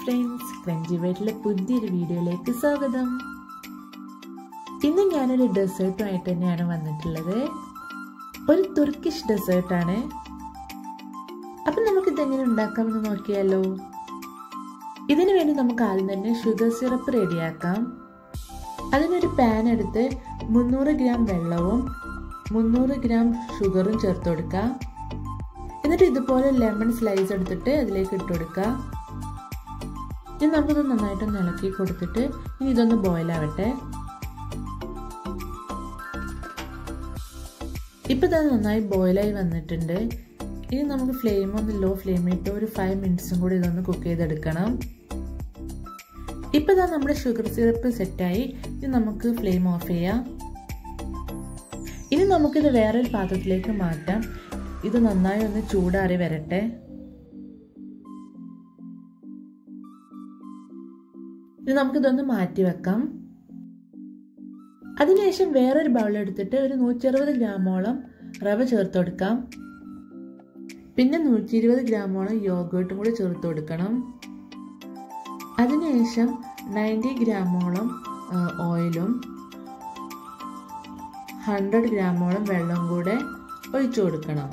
friends crunchy വേട്ടിലെ പുതിയൊരു വീഡിയോയിലേക്ക് സ്വാഗതം ഇന്ന് ഞാനൊരു ഡെസേർട്ടുമായിട്ട് തന്നെയാണ് വന്നിട്ടുള്ളത് ഒരു തുർക്കിഷ് ഡെസേർട്ടാണ് അപ്പം നമുക്കിതെങ്ങനെ ഉണ്ടാക്കാമെന്ന് നോക്കിയാലോ ഇതിനു വേണ്ടി നമുക്ക് ആദ്യം തന്നെ ഷുഗർ സിറപ്പ് റെഡിയാക്കാം അതിനൊരു പാൻ എടുത്ത് മുന്നൂറ് ഗ്രാം വെള്ളവും മുന്നൂറ് ഗ്രാം ഷുഗറും ചേർത്ത് കൊടുക്കുക എന്നിട്ട് ഇതുപോലെ ലെമൺ സ്ലൈസ് എടുത്തിട്ട് അതിലേക്ക് ഇട്ട് കൊടുക്കുക ഇനി നമുക്കിത് നന്നായിട്ടൊന്ന് ഇളക്കി കൊടുത്തിട്ട് ഇനി ഇതൊന്ന് ബോയിൽ ആവട്ടെ ഇപ്പം ഇത് നന്നായി ബോയിലായി വന്നിട്ടുണ്ട് ഇനി നമുക്ക് ഫ്ലെയിം ഒന്ന് ലോ ഫ്ലെയിമിലിട്ട് ഒരു ഫൈവ് മിനിറ്റ്സും കൂടി ഇതൊന്ന് കുക്ക് ചെയ്തെടുക്കണം ഇപ്പം ഇതാ നമ്മുടെ ഷുഗർ സിറപ്പ് സെറ്റായി ഇനി നമുക്ക് ഫ്ലെയിം ഓഫ് ചെയ്യാം ഇനി നമുക്കിത് വേറൊരു പാത്രത്തിലേക്ക് മാറ്റാം ഇത് നന്നായി ഒന്ന് ചൂടാറി വരട്ടെ ഇനി നമുക്കിതൊന്ന് മാറ്റി വെക്കാം അതിനുശേഷം വേറൊരു ബൗൾ എടുത്തിട്ട് ഒരു നൂറ്റി അറുപത് ഗ്രാമോളം റവ ചേർത്ത് കൊടുക്കാം പിന്നെ നൂറ്റി ഇരുപത് ഗ്രാമോളം യോഗേർട്ടും കൂടി ചേർത്ത് കൊടുക്കണം അതിനുശേഷം നയൻറ്റി ഗ്രാമോളം ഓയിലും ഹൺഡ്രഡ് ഗ്രാമോളം വെള്ളം കൂടെ ഒഴിച്ചു കൊടുക്കണം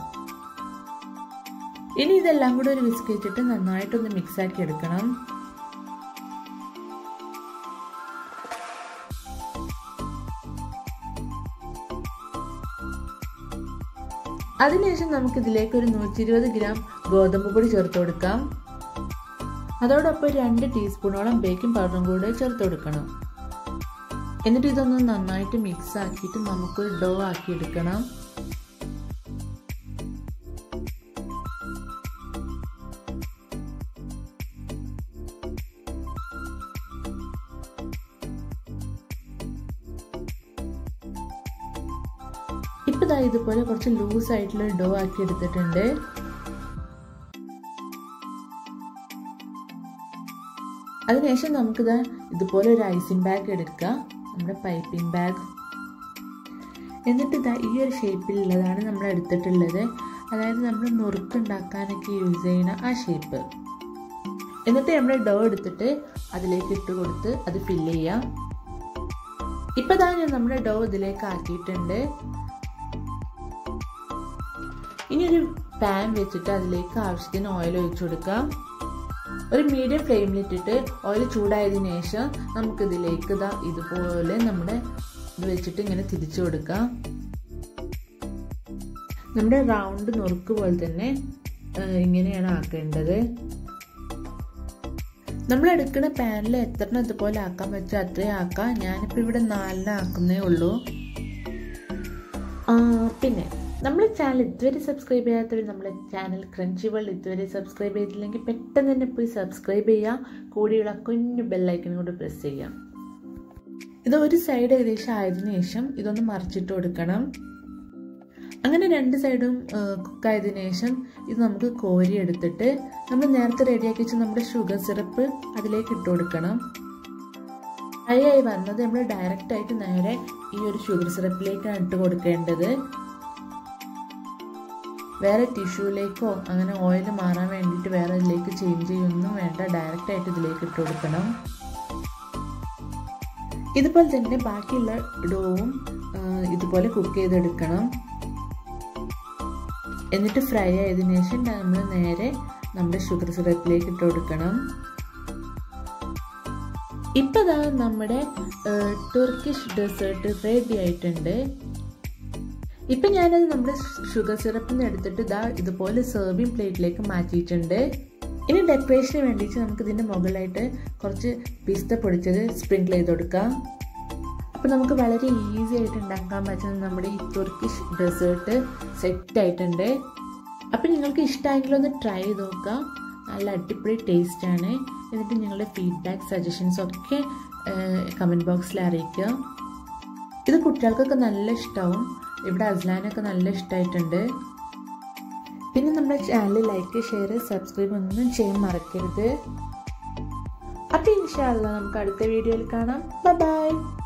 ഇനി ഇതെല്ലാം കൂടെ ഒരു വിസ്ക് വെച്ചിട്ട് നന്നായിട്ടൊന്ന് മിക്സ് ആക്കി എടുക്കണം അതിനുശേഷം നമുക്ക് ഇതിലേക്ക് ഒരു നൂറ്റി ഇരുപത് ഗ്രാം ഗോതമ്പ് പൊടി ചേർത്ത് കൊടുക്കാം അതോടൊപ്പം രണ്ട് ടീസ്പൂണോളം ബേക്കിംഗ് പൗഡറും കൂടെ ചേർത്ത് കൊടുക്കണം എന്നിട്ട് ഇതൊന്ന് നന്നായിട്ട് മിക്സ് ആക്കിയിട്ട് നമുക്കൊരു ഡോ ആക്കി എടുക്കണം ഇപ്പം ഇതാ ഇതുപോലെ കുറച്ച് ലൂസ് ആയിട്ടുള്ള ഡോ ആക്കി എടുത്തിട്ടുണ്ട് അതിനുശേഷം നമുക്കിതാ ഇതുപോലെ ഒരു ഐസിങ് ബാഗ് എടുക്കുക നമ്മുടെ പൈപ്പിംഗ് ബാഗ് എന്നിട്ട് ഇതാ ഈ ഒരു ഷേപ്പിലുള്ളതാണ് നമ്മൾ എടുത്തിട്ടുള്ളത് അതായത് നമ്മൾ നുറുക്കുണ്ടാക്കാനൊക്കെ യൂസ് ചെയ്യുന്ന ആ ഷേപ്പ് എന്നിട്ട് നമ്മൾ ഡോ എടുത്തിട്ട് അതിലേക്ക് ഇട്ട് കൊടുത്ത് അത് ഫില്ല് ചെയ്യാം ഇപ്പം ഇതാ ഞാൻ നമ്മുടെ ഡോ ഇതിലേക്ക് ആക്കിയിട്ടുണ്ട് ഇനി ഒരു പാൻ വെച്ചിട്ട് അതിലേക്ക് ആവശ്യത്തിന് ഓയിൽ ഒഴിച്ചു കൊടുക്കാം ഒരു മീഡിയം ഫ്ലെയിമിലിട്ടിട്ട് ഓയിൽ ചൂടായതിനു ശേഷം നമുക്കിതിലേക്ക് ഇതാ ഇതുപോലെ നമ്മുടെ ഇത് വെച്ചിട്ട് ഇങ്ങനെ തിരിച്ചു കൊടുക്കാം നമ്മുടെ റൗണ്ട് നുറുക്ക് പോലെ തന്നെ ഇങ്ങനെയാണ് ആക്കേണ്ടത് നമ്മൾ എടുക്കുന്ന പാനിൽ എത്ര ഇതുപോലെ ആക്കാൻ പറ്റുമോ അത്രയും ആക്കാം ഞാനിപ്പോൾ ഇവിടെ നാലിന് ആക്കുന്നേ ഉള്ളൂ പിന്നെ നമ്മുടെ ചാനൽ ഇതുവരെ സബ്സ്ക്രൈബ് ചെയ്യാത്തവർ നമ്മുടെ ചാനൽ ക്രഞ്ചി വേൾഡ് ഇതുവരെ സബ്സ്ക്രൈബ് ചെയ്തില്ലെങ്കിൽ പെട്ടെന്ന് തന്നെ പോയി സബ്സ്ക്രൈബ് ചെയ്യുക കൂടിയുള്ള കുഞ്ഞു ബെല്ലൈക്കനും കൂടി പ്രസ് ചെയ്യാം ഇത് ഒരു സൈഡ് ഏകദേശം ആയതിനു ശേഷം ഇതൊന്ന് മറിച്ചിട്ട് കൊടുക്കണം അങ്ങനെ രണ്ട് സൈഡും കുക്കായതിനു ശേഷം ഇത് നമുക്ക് കോരി എടുത്തിട്ട് നമ്മൾ നേരത്തെ റെഡിയാക്കി വെച്ച നമ്മുടെ ഷുഗർ സിറപ്പ് അതിലേക്ക് ഇട്ട് കൊടുക്കണം ഫ്രൈ ആയി വന്നത് നമ്മൾ ഡയറക്റ്റ് ആയിട്ട് നേരെ ഈ ഒരു ഷുഗർ സിറപ്പിലേക്കാണ് ഇട്ട് കൊടുക്കേണ്ടത് വേറെ ടിഷ്യൂലേക്കോ അങ്ങനെ ഓയിൽ മാറാൻ വേണ്ടിയിട്ട് വേറെ ഇതിലേക്ക് ചേഞ്ച് ചെയ്യൊന്നും വേണ്ട ഡയറക്റ്റ് ആയിട്ട് ഇതിലേക്ക് ഇട്ട് കൊടുക്കണം ഇതുപോലെ തന്നെ ബാക്കിയുള്ള ഡോവും ഇതുപോലെ കുക്ക് ചെയ്തെടുക്കണം എന്നിട്ട് ഫ്രൈ ആയതിനു ശേഷം നമ്മൾ നേരെ നമ്മുടെ ഷുഗർ സിറപ്പിലേക്ക് ഇട്ട് കൊടുക്കണം ഇപ്പം ദാ നമ്മുടെ തുർക്കിഷ് ഡെസേർട്ട് റെഡി ആയിട്ടുണ്ട് ഇപ്പം ഞാനത് നമ്മുടെ ഷുഗർ സിറപ്പിൽ നിന്ന് എടുത്തിട്ട് ഇതാ ഇതുപോലെ സെർവിങ് പ്ലേറ്റിലേക്ക് മാറ്റിയിട്ടുണ്ട് ഇനി ഡെക്കറേഷന് വേണ്ടിയിട്ട് നമുക്ക് ഇതിൻ്റെ മുകളിലായിട്ട് കുറച്ച് പിസ്ത പൊടിച്ചത് സ്പ്രിങ്കിൾ ചെയ്ത് കൊടുക്കാം അപ്പോൾ നമുക്ക് വളരെ ഈസി ആയിട്ട് ഉണ്ടാക്കാൻ പറ്റുന്ന നമ്മുടെ ഈ തുർക്കിഷ് ഡെസേർട്ട് സെറ്റ് ആയിട്ടുണ്ട് അപ്പം നിങ്ങൾക്ക് ഇഷ്ടമായെങ്കിൽ ഒന്ന് ട്രൈ ചെയ്ത് നോക്കുക നല്ല അടിപൊളി ടേസ്റ്റാണ് എന്നിട്ട് നിങ്ങളുടെ ഫീഡ്ബാക്ക് സജഷൻസ് ഒക്കെ കമൻറ്റ് ബോക്സിൽ അറിയിക്കുക ഇത് കുട്ടികൾക്കൊക്കെ നല്ല ഇഷ്ടമാവും ഇവിടെ അസ്ലാനൊക്കെ നല്ല ഇഷ്ടമായിട്ടുണ്ട് പിന്നെ നമ്മുടെ ചാനൽ ലൈക്ക് ഷെയർ സബ്സ്ക്രൈബ് ഒന്നും ചെയ്യാൻ മറക്കരുത് അപ്പം ഇൻഷാല്ല നമുക്ക് അടുത്ത വീഡിയോയിൽ കാണാം ബൈ